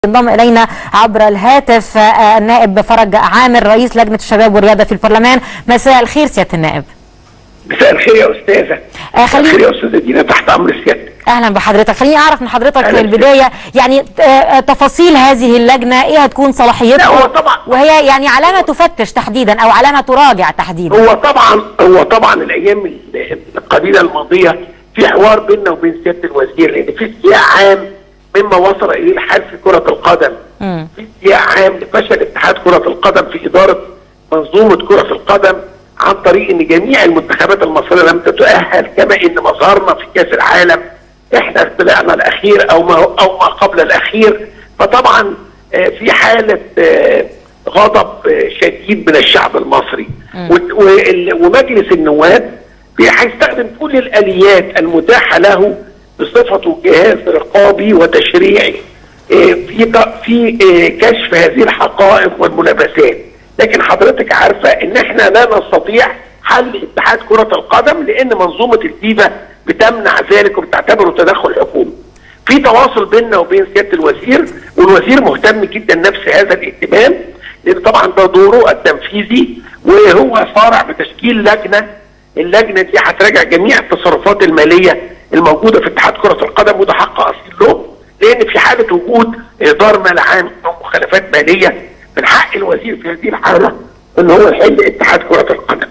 انضم الينا عبر الهاتف آه، النائب فرج عامر رئيس لجنه الشباب والرياضه في البرلمان مساء الخير سياده النائب مساء الخير يا استاذه آه، مساء خليني- الخير يا استاذه دينا تحت امر سيادتك اهلا بحضرتك خليني اعرف من حضرتك في أهلا البدايه يعني آه، آه، تفاصيل هذه اللجنه ايه هتكون لا، صلاحيتها هو طبعا- وهي يعني على ما تفتش تحديدا او على ما تراجع تحديدا هو طبعا هو طبعا الايام ال- القليله الماضيه في حوار بيننا وبين سياده الوزير لان في استياء عام مما وصل اليه الحال في كره القدم مم. في استياء عام لفشل اتحاد كره القدم في اداره منظومه كره القدم عن طريق ان جميع المنتخبات المصريه لم تتاهل كما ان مظهرنا في كاس العالم احنا طلعنا الاخير او ما او ما قبل الاخير فطبعا آه، في حاله آه، غضب آه، شديد من الشعب المصري وال- وال- ومجلس النواب بي- هيستخدم كل الاليات المتاحه له بصفته جهاز رقابي وتشريعي آه، في ط- في آه، كشف هذه الحقائق والملابسات لكن حضرتك عارفه ان احنا لا نستطيع حل اتحاد كره القدم لان منظومه الفيفا بتمنع ذلك وبتعتبره تدخل حكومي في تواصل بيننا وبين سياده الوزير والوزير مهتم جدا نفس هذا الاهتمام لان طبعا ده دوره التنفيذي وهو صارع بتشكيل لجنه اللجنه دي هتراجع جميع التصرفات الماليه الموجوده في اتحاد كره القدم وده حق اصيل له لان في حاله وجود اهدار مال عام او مخالفات ماليه من حق الوزير في هذه الحاله ان هو يحل اتحاد كره القدم.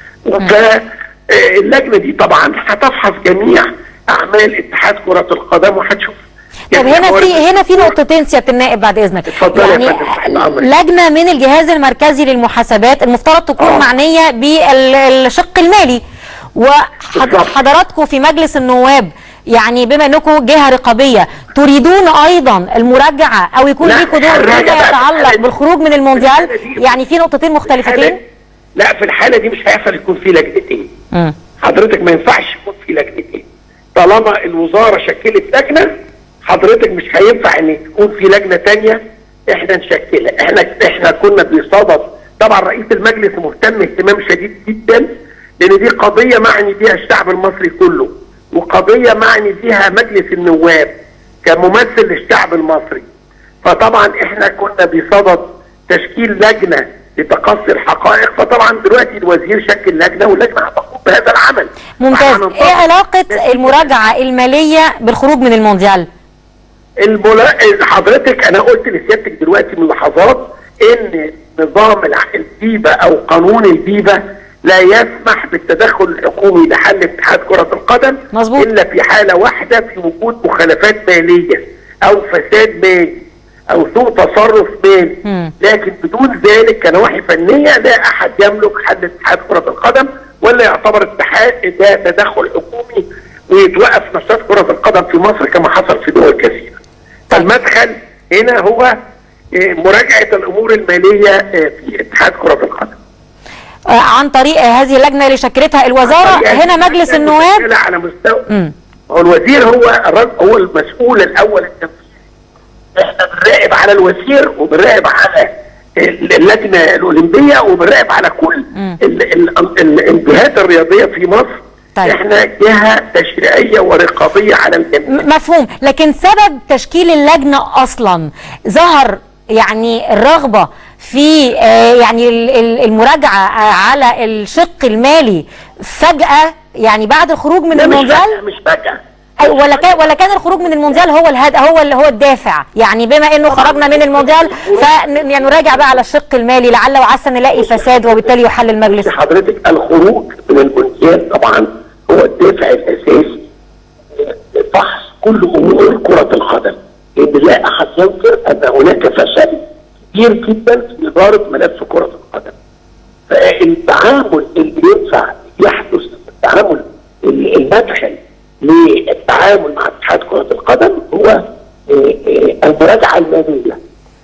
فاللجنه دي طبعا هتفحص جميع اعمال اتحاد كره القدم وهتشوف طب يعني هنا حوار في هنا في نقطتين سياده النائب بعد اذنك اتفضلي يا يعني فندم، تحت أمرك. لجنه من الجهاز المركزي للمحاسبات المفترض تكون آه. معنيه بالشق المالي بالظبط. وحضراتكم في مجلس النواب يعني بما انكم جهه رقابيه تريدون ايضا المراجعه او يكون لا، ليكم دور الراجع فيما بقى في يتعلق الحالة دي- بالخروج من المونديال الحالة دي- يعني في نقطتين مختلفتين الحالة- لا في الحاله دي مش هيحصل يكون في لجنتين مم. حضرتك ما ينفعش يكون في لجنتين طالما الوزاره شكلت لجنه حضرتك مش هينفع ان تكون في لجنه تانية احنا نشكلها احنا احنا كنا بصدد طبعا رئيس المجلس مهتم اهتمام شديد جدا لان دي قضيه معني بيها الشعب المصري كله وقضيه معني بيها مجلس النواب كممثل للشعب المصري فطبعا احنا كنا بصدد تشكيل لجنه لتقصي الحقائق فطبعا دلوقتي الوزير شكل لجنه واللجنه هتقوم بهذا العمل ممتاز فهننتظر. ايه علاقه المراجعه الماليه بالخروج من المونديال الملا... حضرتك انا قلت لسيادتك دلوقتي من لحظات ان نظام الع- الفيفا او قانون الفيفا لا يسمح بالتدخل الحكومي لحل اتحاد كرة القدم مظبوط. الا في حالة واحدة في وجود مخالفات مالية او فساد مالي او سوء تصرف مالي مم. لكن بدون ذلك كنواحي فنية لا احد يملك حل اتحاد كرة القدم ولا يعتبر اتحاد ده تدخل حكومي ويتوقف نشاط كرة القدم في مصر كما حصل في دول كثيرة فالمدخل هنا هو آه، مراجعة الأمور المالية آه، في اتحاد كرة القدم آه، عن طريق هذه اللجنه اللي شكلتها الوزاره يعني هنا مجلس إحنا النواب مشكلة على مستوى مم. هو الوزير هو الرجل هو المسؤول الأول التنفيذي احنا بنراقب على الوزير وبنراقب على ال- اللجنة الأولمبية وبنراقب على كل مم. ال- ال- ال- الجهات الرياضية في مصر طيب. احنا جهة تشريعية ورقابية على الجميع م- مفهوم لكن سبب تشكيل اللجنه اصلا ظهر يعني الرغبه في آه، يعني ال- ال- المراجعه آه، على الشق المالي فجاه يعني بعد الخروج من لا مش المونديال فجأة مش فجأة أي ولا كان ولا كان الخروج من المونديال هو الهد هو اللي هو الدافع يعني بما انه خرجنا من المونديال فنراجع بقى على الشق المالي لعل وعسى نلاقي فساد وبالتالي يحل المجلس حضرتك الخروج من المونديال طبعا هو الدافع الاساسي لفحص كل امور كره القدم لان لا احد ينكر ان هناك فشل كبير جدا في اداره ملف كره القدم فالتعامل اللي ينفع يحدث التعامل المدخل للتعامل مع اتحاد كره القدم هو آه، آه، المراجعه الماليه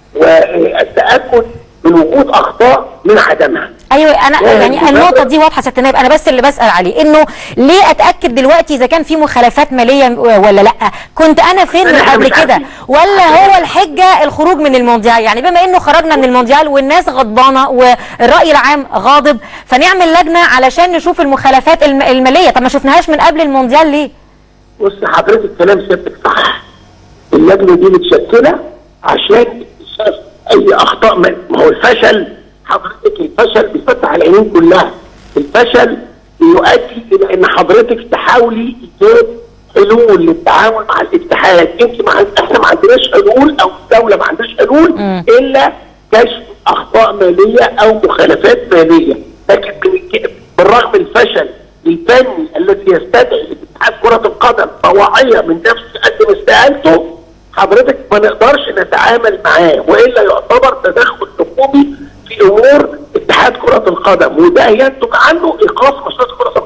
والتاكد من وجود اخطاء من عدمها ايوه انا لا، يعني لا، النقطه لا. دي واضحه يا النائب انا بس اللي بسال عليه انه ليه اتاكد دلوقتي اذا كان في مخالفات ماليه ولا لا كنت انا فين من إحنا قبل مش كده عارفين. ولا هو الحجه الخروج من المونديال يعني بما انه خرجنا من المونديال والناس غضبانه والراي العام غاضب فنعمل لجنه علشان نشوف المخالفات الم- الماليه طب ما شفناهاش من قبل المونديال ليه بص حضرتك كلام سيادتك صح اللجنه دي متشكله عشان اكتشاف اي اخطاء ما ما هو الفشل حضرتك الفشل بيفتح العينين كلها الفشل بيؤدي الى ان حضرتك تحاولي ايجاد حلول للتعامل مع الاتحاد انت مع احنا ما عندناش حلول او الدوله ما عندهاش حلول الا كشف اخطاء ماليه او مخالفات ماليه لكن بال- بالرغم الفشل الفني الذي يستدعي اتحاد كره القدم طواعيه من نفس قدم استقالته حضرتك ما نقدرش نتعامل معاه والا يعتبر تدخل حكومي في امور اتحاد كره القدم وده ينتج عنه ايقاف نشاط كره القدم